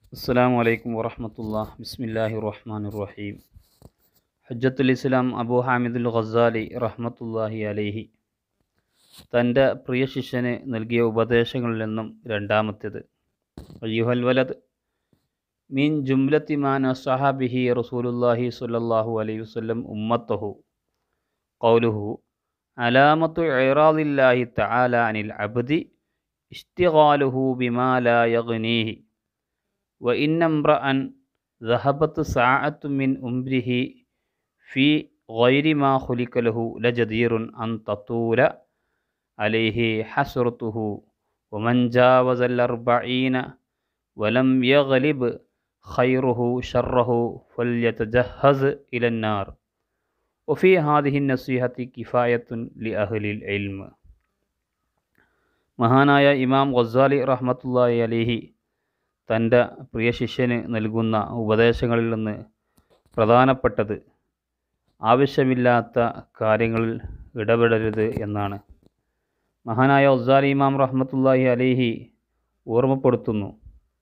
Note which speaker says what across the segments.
Speaker 1: അസ്സാം വലൈക്കും വറഹമത്തുള്ള ബിസ്മില്ലാഹി റഹ്മാൻ റഹീം ഹജ്ജത്തുൽ ഇസ്ലാം അബു ഹാമിദുൽ ഖസാലി റഹ്മത്തുല്ലാഹി അലൈഹി തൻ്റെ പ്രിയ ശിഷ്യന് നൽകിയ ഉപദേശങ്ങളിൽ നിന്നും രണ്ടാമത്തേത് അയ്യുഹൽ വലത് മീൻ ജുംലത്തി മാൻ അസഹാബിഹി റസൂലുല്ലാഹി സ്വല്ലല്ലാഹു അലൈഹി വസല്ലം ഉമ്മത്തഹു ഖൗലുഹു അലാമത്തു ഇറാദില്ലാഹി തആല അനിൽ അബ്ദി ഇഷ്തിഗാലുഹു ബിമാ ലാ യഗ്നീഹി وإن امرأ ذهبت ساعة من أمره في غير ما خلق له لجدير أن تطول عليه حسرته ومن جاوز الأربعين ولم يغلب خيره شره فليتجهز إلى النار وفي هذه النصيحة كفاية لأهل العلم മഹാനായ ഇമാം ഗസാലി റഹ്മത്തുള്ളാഹി അലിഹി തൻ്റെ പ്രിയ ശിഷ്യന് നൽകുന്ന ഉപദേശങ്ങളിൽ നിന്ന് പ്രധാനപ്പെട്ടത് ആവശ്യമില്ലാത്ത കാര്യങ്ങളിൽ ഇടപെടരുത് എന്നാണ് മഹാനായ ഒസാലി ഇമാം റഹ്മത്തുല്ലാഹി അലിഹി ഓർമ്മപ്പെടുത്തുന്നു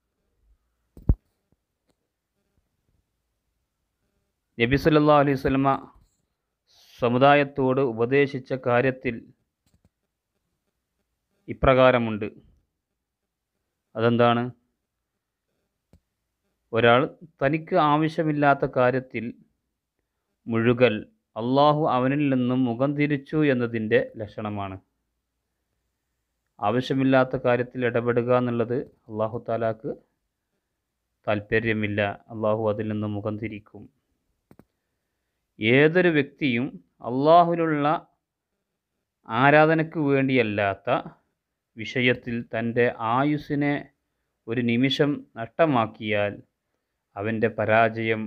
Speaker 1: നബി സല്ലാ അലൈഹി സ്വലമ സമുദായത്തോട് ഉപദേശിച്ച കാര്യത്തിൽ ഇപ്രകാരമുണ്ട് അതെന്താണ് ഒരാൾ തനിക്ക് ആവശ്യമില്ലാത്ത കാര്യത്തിൽ മുഴുകൽ അള്ളാഹു അവനിൽ നിന്നും മുഖം തിരിച്ചു എന്നതിൻ്റെ ലക്ഷണമാണ് ആവശ്യമില്ലാത്ത കാര്യത്തിൽ ഇടപെടുക എന്നുള്ളത് അള്ളാഹു താലാക്ക് താല്പര്യമില്ല അള്ളാഹു അതിൽ നിന്ന് മുഖം തിരിക്കും ഏതൊരു വ്യക്തിയും അള്ളാഹുവിലുള്ള ആരാധനയ്ക്ക് വേണ്ടിയല്ലാത്ത വിഷയത്തിൽ തൻ്റെ ആയുസ്സിനെ ഒരു നിമിഷം നഷ്ടമാക്കിയാൽ അവൻ്റെ പരാജയം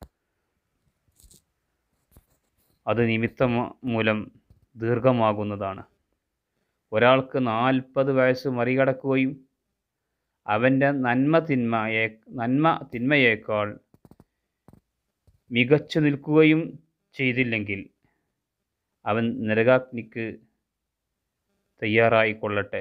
Speaker 1: അത് നിമിത്തം മൂലം ദീർഘമാകുന്നതാണ് ഒരാൾക്ക് നാൽപ്പത് വയസ്സ് മറികടക്കുകയും അവൻ്റെ നന്മ തിന്മയെ നന്മ തിന്മയേക്കാൾ മികച്ചു നിൽക്കുകയും ചെയ്തില്ലെങ്കിൽ അവൻ നരകാഗ്നിക്ക് തയ്യാറായിക്കൊള്ളട്ടെ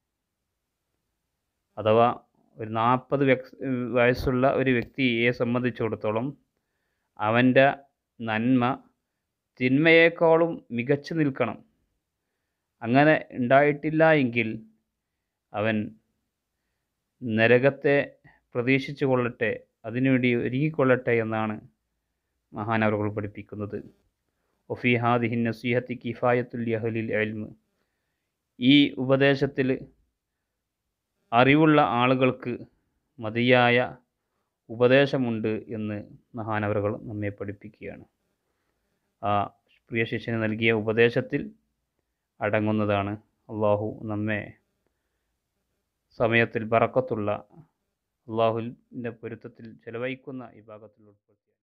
Speaker 1: അഥവാ ഒരു നാൽപ്പത് വയസ്സുള്ള ഒരു വ്യക്തിയെ സംബന്ധിച്ചിടത്തോളം അവൻ്റെ നന്മ തിന്മയേക്കാളും മികച്ചു നിൽക്കണം അങ്ങനെ ഉണ്ടായിട്ടില്ല എങ്കിൽ അവൻ നരകത്തെ പ്രതീക്ഷിച്ചു കൊള്ളട്ടെ അതിനുവേണ്ടി ഒരുങ്ങിക്കൊള്ളട്ടെ എന്നാണ് മഹാനവറുകൾ പഠിപ്പിക്കുന്നത് ഒഫി ഹാദിഹിൻ നസീഹത്തി കിഫായത്തുൽ യഹലിൽ എൽമ് ഈ ഉപദേശത്തിൽ അറിവുള്ള ആളുകൾക്ക് മതിയായ ഉപദേശമുണ്ട് എന്ന് മഹാനവറുകൾ നമ്മെ പഠിപ്പിക്കുകയാണ് ആ പ്രിയ ശിഷ്യന് നൽകിയ ഉപദേശത്തിൽ അടങ്ങുന്നതാണ് അള്ളാഹു നമ്മെ സമയത്തിൽ പറക്കത്തുള്ള അള്ളാഹുവിൻ്റെ പൊരുത്തത്തിൽ ചെലവഴിക്കുന്ന ഈ ഭാഗത്തിൽ ഉൾപ്പെടുത്തി